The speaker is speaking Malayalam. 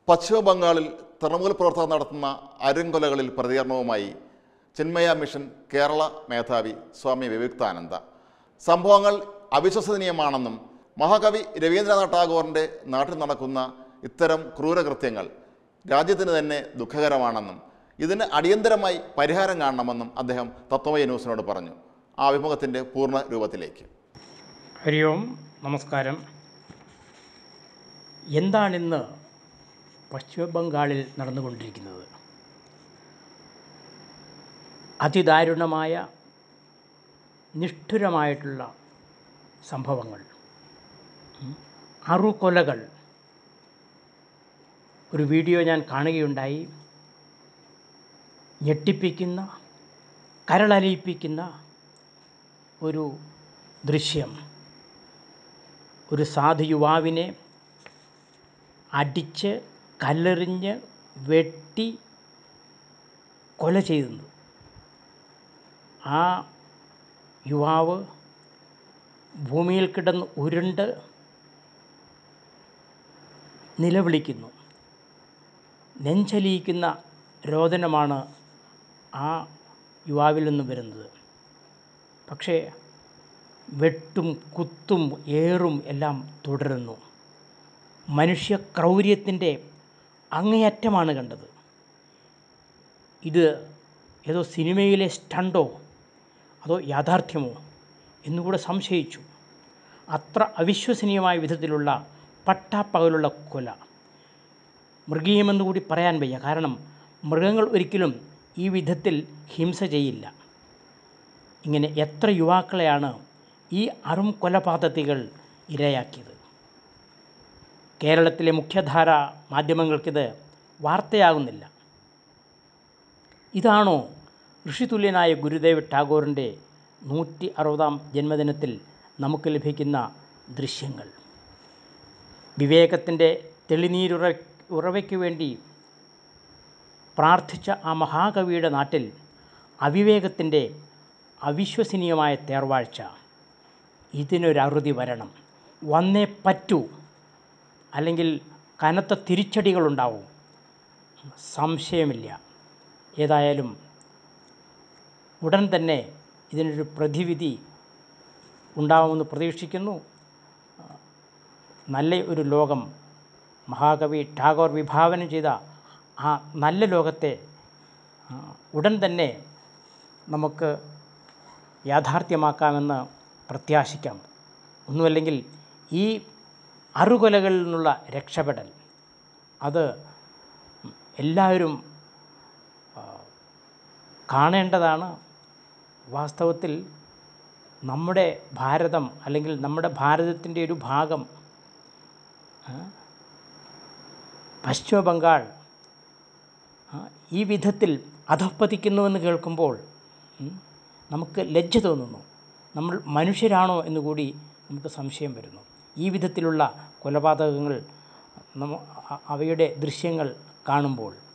പശ്ചിമ ബംഗാളിൽ തൃണമൂൽ പ്രവർത്തകർ നടത്തുന്ന അരുങ്കൊലകളിൽ പ്രതികരണവുമായി ചിന്മയ മിഷൻ കേരള മേധാവി സ്വാമി വിവേകാനന്ദ സംഭവങ്ങൾ അവിശ്വസനീയമാണെന്നും മഹാകവി രവീന്ദ്രനാഥ് ടാഗോറിൻ്റെ നാട്ടിൽ നടക്കുന്ന ഇത്തരം ക്രൂരകൃത്യങ്ങൾ രാജ്യത്തിന് തന്നെ ദുഃഖകരമാണെന്നും ഇതിന് അടിയന്തരമായി പരിഹാരം കാണണമെന്നും അദ്ദേഹം തത്വമയ ന്യൂസിനോട് പറഞ്ഞു ആ അഭിമുഖത്തിൻ്റെ പൂർണ്ണ രൂപത്തിലേക്ക് ഹരി ഓം നമസ്കാരം എന്താണിന്ന് പശ്ചിമ ബംഗാളിൽ നടന്നുകൊണ്ടിരിക്കുന്നത് അതിദാരുണമായ നിഷ്ഠുരമായിട്ടുള്ള സംഭവങ്ങൾ ഉം. അറുകൊലകൾ ഒരു വീഡിയോ ഞാൻ കാണുകയുണ്ടായി ഞെട്ടിപ്പിക്കുന്ന കരളലിയിപ്പിക്കുന്ന ഒരു ദൃശ്യം ഒരു സാധു യുവാവിനെ അടിച്ച് കല്ലെറിഞ്ഞ് വെട്ടി കൊല ചെയ്തു ആ യുവാവ് ഭൂമിയിൽ കിടന്ന് ഉരുണ്ട് നിലവിളിക്കുന്നു നെഞ്ചലിയിക്കുന്ന രോദനമാണ് ആ യുവാവിൽ നിന്ന് വരുന്നത് പക്ഷേ വെട്ടും കുത്തും ഏറും എല്ലാം തുടരുന്നു മനുഷ്യ ക്രൗര്യത്തിൻ്റെ അങ്ങേയറ്റമാണ് കണ്ടത് ഇത് ഏതോ സിനിമയിലെ സ്റ്റണ്ടോ അതോ യാഥാർത്ഥ്യമോ എന്നുകൂടെ സംശയിച്ചു അത്ര അവിശ്വസനീയമായ വിധത്തിലുള്ള പട്ടാപ്പകലുള്ള കൊല മൃഗീയമെന്ന് കൂടി പറയാൻ വയ്യ കാരണം മൃഗങ്ങൾ ഒരിക്കലും ഈ വിധത്തിൽ ഹിംസ ചെയ്യില്ല ഇങ്ങനെ എത്ര യുവാക്കളെയാണ് ഈ അറും കൊലപാതകികൾ ഇരയാക്കിയത് കേരളത്തിലെ മുഖ്യധാര മാധ്യമങ്ങൾക്കിത് വാർത്തയാകുന്നില്ല ഇതാണോ ഋഷിതുല്യനായ ഗുരുദേവ് ടാഗോറിൻ്റെ നൂറ്റി അറുപതാം ജന്മദിനത്തിൽ നമുക്ക് ലഭിക്കുന്ന ദൃശ്യങ്ങൾ വിവേകത്തിൻ്റെ തെളിനീരുറ ഉറവയ്ക്ക് വേണ്ടി പ്രാർത്ഥിച്ച ആ മഹാകവിയുടെ നാട്ടിൽ അവിവേകത്തിൻ്റെ അവിശ്വസനീയമായ തേർവാഴ്ച ഇതിനൊരറുതി വരണം വന്നേ പറ്റൂ അല്ലെങ്കിൽ കനത്ത തിരിച്ചടികളുണ്ടാവും സംശയമില്ല ഏതായാലും ഉടൻ തന്നെ ഇതിനൊരു പ്രതിവിധി ഉണ്ടാവുമെന്ന് പ്രതീക്ഷിക്കുന്നു നല്ല ഒരു ലോകം മഹാകവി ടാഗോർ വിഭാവനം ചെയ്ത ആ നല്ല ലോകത്തെ ആ, ഉടൻ തന്നെ നമുക്ക് യാഥാർത്ഥ്യമാക്കാമെന്ന് പ്രത്യാശിക്കാം ഒന്നുമല്ലെങ്കിൽ ഈ അറുകൊലകളിൽ നിന്നുള്ള രക്ഷപ്പെടൽ അത് എല്ലാവരും ആ, കാണേണ്ടതാണ് വാസ്തവത്തിൽ നമ്മുടെ ഭാരതം അല്ലെങ്കിൽ നമ്മുടെ ഭാരതത്തിൻ്റെ ഒരു ഭാഗം ആ, പശ്ചിമ ബംഗാൾ ആ, ഈ വിധത്തിൽ അധപ്പതിക്കുന്നുവെന്ന് കേൾക്കുമ്പോൾ ഉം, നമുക്ക് ലജ്ജ തോന്നുന്നു നമ്മൾ മനുഷ്യരാണോ എന്ന് കൂടി നമുക്ക് സംശയം വരുന്നു ഈ വിധത്തിലുള്ള കൊലപാതകങ്ങൾ നമ്മ അ- അവയുടെ ദൃശ്യങ്ങൾ കാണുമ്പോൾ